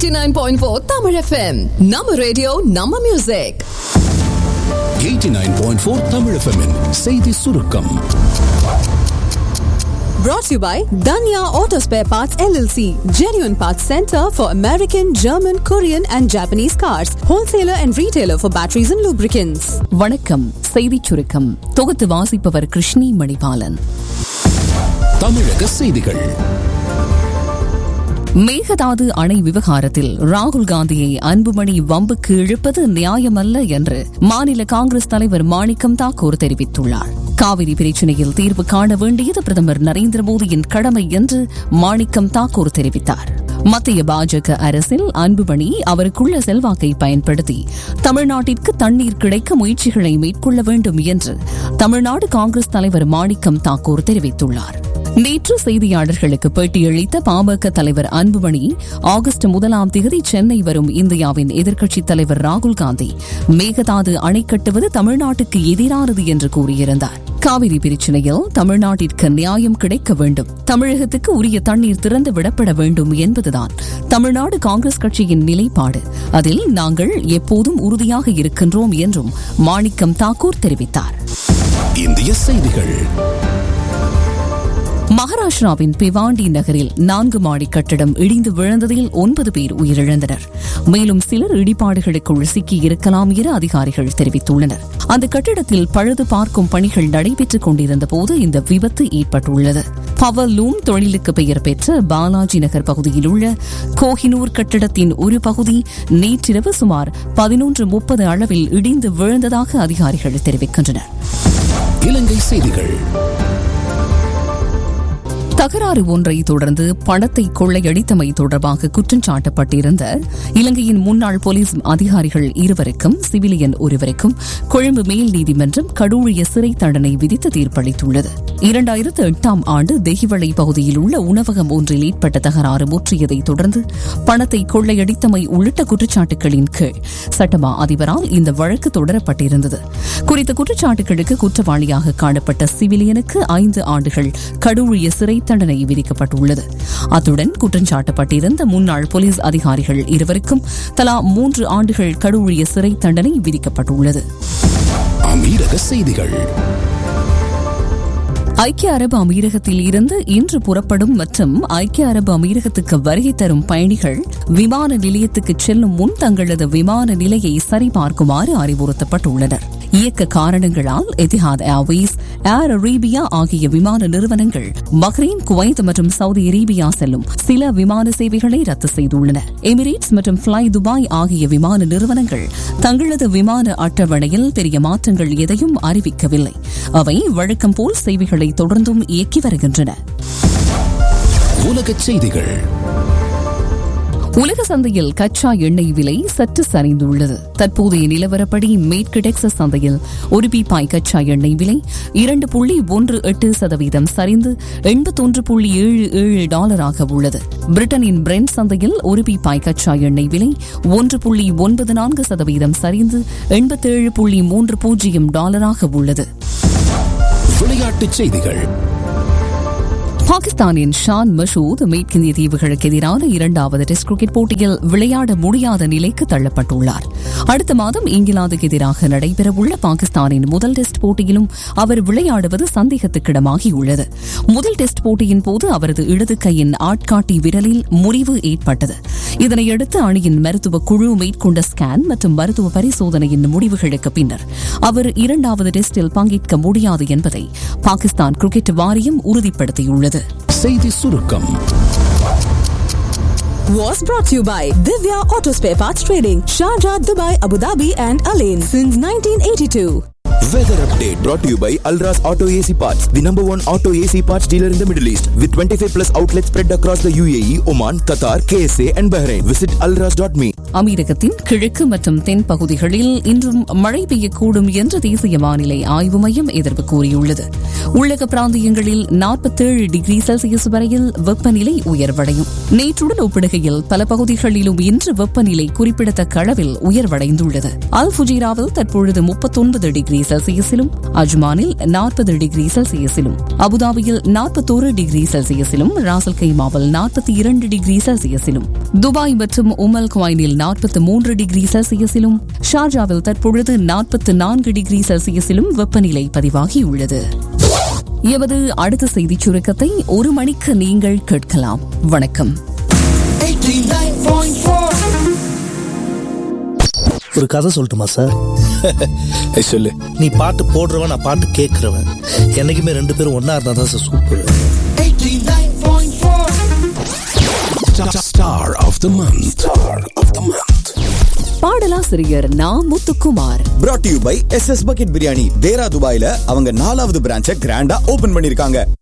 89.4 Tamil FM நம்ம radio நம்ம music 89.4 Tamil FM -இன் செய்தி சுருக்கம் brought to you by Danya Auto Spare Parts LLC genuine parts center for American German Korean and Japanese cars wholesaler and retailer for batteries and lubricants வணக்கம் செய்திச் சுருக்கம் தொகுத்து வாசிப்பவர் கிருஷ்ணி மணிபாலன் தமிழக செய்திகள் மேகதாது அணை விவகாரத்தில் ராகுல் காந்தியை அன்புமணி வம்புக்கு இழுப்பது நியாயமல்ல என்று மாநில காங்கிரஸ் தலைவர் மாணிக்கம் தாக்கூர் தெரிவித்துள்ளார் காவிரி பிரச்சினையில் தீர்வு காண வேண்டியது பிரதமர் நரேந்திர மோடியின் கடமை என்று மாணிக்கம் தாக்கூர் தெரிவித்தார் மத்திய பாஜக அரசில் அன்புமணி அவருக்குள்ள செல்வாக்கை பயன்படுத்தி தமிழ்நாட்டிற்கு தண்ணீர் கிடைக்க முயற்சிகளை மேற்கொள்ள வேண்டும் என்று தமிழ்நாடு காங்கிரஸ் தலைவர் மாணிக்கம் தாக்கூர் தெரிவித்துள்ளார் நேற்று செய்தியாளர்களுக்கு பேட்டியளித்த பாமக தலைவர் அன்புமணி ஆகஸ்ட் முதலாம் தேதி சென்னை வரும் இந்தியாவின் எதிர்க்கட்சித் தலைவர் ராகுல் காந்தி மேகதாது அணை கட்டுவது தமிழ்நாட்டுக்கு எதிரானது என்று கூறியிருந்தார் காவிரி பிரச்சினையில் தமிழ்நாட்டிற்கு நியாயம் கிடைக்க வேண்டும் தமிழகத்துக்கு உரிய தண்ணீர் திறந்து விடப்பட வேண்டும் என்பதுதான் தமிழ்நாடு காங்கிரஸ் கட்சியின் நிலைப்பாடு அதில் நாங்கள் எப்போதும் உறுதியாக இருக்கின்றோம் என்றும் மாணிக்கம் தாக்கூர் தெரிவித்தார் இந்திய செய்திகள் மகாராஷ்டிராவின் பிவாண்டி நகரில் நான்கு மாடி கட்டடம் இடிந்து விழுந்ததில் ஒன்பது பேர் உயிரிழந்தனர் மேலும் சிலர் இடிபாடுகளுக்குள் சிக்கி இருக்கலாம் என அதிகாரிகள் தெரிவித்துள்ளனர் அந்த கட்டிடத்தில் பழுது பார்க்கும் பணிகள் நடைபெற்றுக் கொண்டிருந்த போது இந்த விபத்து ஏற்பட்டுள்ளது பவர் லூம் தொழிலுக்கு பெயர் பெற்ற பாலாஜி நகர் பகுதியில் உள்ள கோஹினூர் கட்டிடத்தின் ஒரு பகுதி நேற்றிரவு சுமார் பதினொன்று முப்பது அளவில் இடிந்து விழுந்ததாக அதிகாரிகள் தெரிவிக்கின்றனர் இலங்கை செய்திகள் தகராறு ஒன்றை தொடர்ந்து பணத்தை கொள்ளையடித்தமை தொடர்பாக குற்றம் சாட்டப்பட்டிருந்த இலங்கையின் முன்னாள் போலீஸ் அதிகாரிகள் இருவருக்கும் சிவிலியன் ஒருவருக்கும் கொழும்பு மேல் நீதிமன்றம் கடூழிய சிறை தண்டனை விதித்து தீர்ப்பளித்துள்ளது இரண்டாயிரத்து எட்டாம் ஆண்டு தெஹிவளை பகுதியில் உள்ள உணவகம் ஒன்றில் ஏற்பட்ட தகராறு முற்றியதை தொடர்ந்து பணத்தை கொள்ளையடித்தமை உள்ளிட்ட குற்றச்சாட்டுகளின் கீழ் சட்டமா அதிபரால் இந்த வழக்கு தொடரப்பட்டிருந்தது குறித்த குற்றச்சாட்டுகளுக்கு குற்றவாளியாக காணப்பட்ட சிவிலியனுக்கு ஐந்து ஆண்டுகள் கடூழிய சிறை தண்டனை விதிக்கப்பட்டுள்ளது அத்துடன் குற்றஞ்சாட்டப்பட்டிருந்த முன்னாள் போலீஸ் அதிகாரிகள் இருவருக்கும் தலா மூன்று ஆண்டுகள் கடூழிய சிறை தண்டனை விதிக்கப்பட்டுள்ளது அமீரக செய்திகள் ஐக்கிய அரபு அமீரகத்தில் இருந்து இன்று புறப்படும் மற்றும் ஐக்கிய அரபு அமீரகத்துக்கு வருகை தரும் பயணிகள் விமான நிலையத்துக்கு செல்லும் முன் தங்களது விமான நிலையை சரிபார்க்குமாறு அறிவுறுத்தப்பட்டுள்ளனர் இயக்க காரணங்களால் எதிஹாத் ஏர்வேஸ் ஏர் அரேபியா ஆகிய விமான நிறுவனங்கள் பஹ்ரைன் குவைத் மற்றும் சவுதி அரேபியா செல்லும் சில விமான சேவைகளை ரத்து செய்துள்ளன எமிரேட்ஸ் மற்றும் ஃபிளை துபாய் ஆகிய விமான நிறுவனங்கள் தங்களது விமான அட்டவணையில் பெரிய மாற்றங்கள் எதையும் அறிவிக்கவில்லை அவை வழக்கம் போல் சேவைகளை தொடர்ந்தும் இயக்கி வருகின்றன உலகச் செய்திகள் உலக சந்தையில் கச்சா எண்ணெய் விலை சற்று சரிந்துள்ளது தற்போதைய நிலவரப்படி மேற்கு டெக்சஸ் சந்தையில் ஒரு பீப்பாய் கச்சா எண்ணெய் விலை இரண்டு புள்ளி ஒன்று எட்டு சதவீதம் சரிந்து எண்பத்தொன்று புள்ளி ஏழு ஏழு டாலராக உள்ளது பிரிட்டனின் பிரெண்ட் சந்தையில் ஒரு பீப்பாய் கச்சா எண்ணெய் விலை ஒன்று புள்ளி ஒன்பது நான்கு சதவீதம் சரிந்து எண்பத்தேழு புள்ளி மூன்று பூஜ்ஜியம் டாலராக உள்ளது விளையாட்டுச் செய்திகள் பாகிஸ்தானின் ஷான் மஷூத் மேற்கிந்திய தீவுகளுக்கு எதிரான இரண்டாவது டெஸ்ட் கிரிக்கெட் போட்டியில் விளையாட முடியாத நிலைக்கு தள்ளப்பட்டுள்ளார் அடுத்த மாதம் இங்கிலாந்துக்கு எதிராக நடைபெறவுள்ள பாகிஸ்தானின் முதல் டெஸ்ட் போட்டியிலும் அவர் விளையாடுவது சந்தேகத்துக்கிடமாகியுள்ளது முதல் டெஸ்ட் போட்டியின் போது அவரது இடது கையின் ஆட்காட்டி விரலில் முறிவு ஏற்பட்டது இதனையடுத்து அணியின் மருத்துவ குழு மேற்கொண்ட ஸ்கேன் மற்றும் மருத்துவ பரிசோதனையின் முடிவுகளுக்கு பின்னர் அவர் இரண்டாவது டெஸ்டில் பங்கேற்க முடியாது என்பதை பாகிஸ்தான் கிரிக்கெட் வாரியம் உறுதிப்படுத்தியுள்ளது செய்தி சுருக்கம் was brought to you by Divya Auto Spare Parts Trading Sharjah Dubai Abu Dhabi and Alain since 1982 Weather update brought to you by Alras Auto AC Parts, the number one auto AC parts dealer in the Middle East, with 25 plus outlets spread across the UAE, Oman, Qatar, KSA, and Bahrain. Visit alras.me. அமீரகத்தின் கிழக்கு மற்றும் தென் பகுதிகளில் இன்றும் மழை பெய்யக்கூடும் என்று தேசிய வானிலை ஆய்வு மையம் எதிர்ப்பு கூறியுள்ளது உள்ளக பிராந்தியங்களில் நாற்பத்தேழு டிகிரி செல்சியஸ் வரையில் வெப்பநிலை உயர்வடையும் நேற்றுடன் ஒப்பிடுகையில் பல பகுதிகளிலும் இன்று வெப்பநிலை குறிப்பிடத்தக்க அளவில் உயர்வடைந்துள்ளது அல் ஃபுஜீராவில் தற்பொழுது முப்பத்தொன்பது டிகிரி செல்சியஸிலும் அஜ்மானில் நாற்பது டிகிரி செல்சியஸிலும் அபுதாபியில் நாற்பத்தோரு டிகிரி செல்சியஸிலும் ராசல் கைமாவில் நாற்பத்தி இரண்டு டிகிரி செல்சியஸிலும் துபாய் மற்றும் உமல் குவைனில் நாற்பத்தி மூன்று டிகிரி செல்சியஸிலும் ஷார்ஜாவில் தற்பொழுது நாற்பத்தி நான்கு டிகிரி செல்சியஸிலும் வெப்பநிலை பதிவாகியுள்ளது எமது அடுத்த செய்திச் சுருக்கத்தை ஒரு மணிக்கு நீங்கள் கேட்கலாம் வணக்கம் ஒரு கதை சொல்லட்டுமா சார் சொல்லு நீ பாட்டு போடுறவன் நான் பாட்டு கேட்கறவன் என்னைக்குமே ரெண்டு பேரும் ஒன்னா இருந்தா தான் sir super star of the month star of the month பாடலாசிரியர் Na Muthukumar brought to you by S S bucket biryani Deira துபாயில அவங்க நாலாவது பிரான்ச்சை கிராண்டா ஓபன் பண்ணிருக்காங்க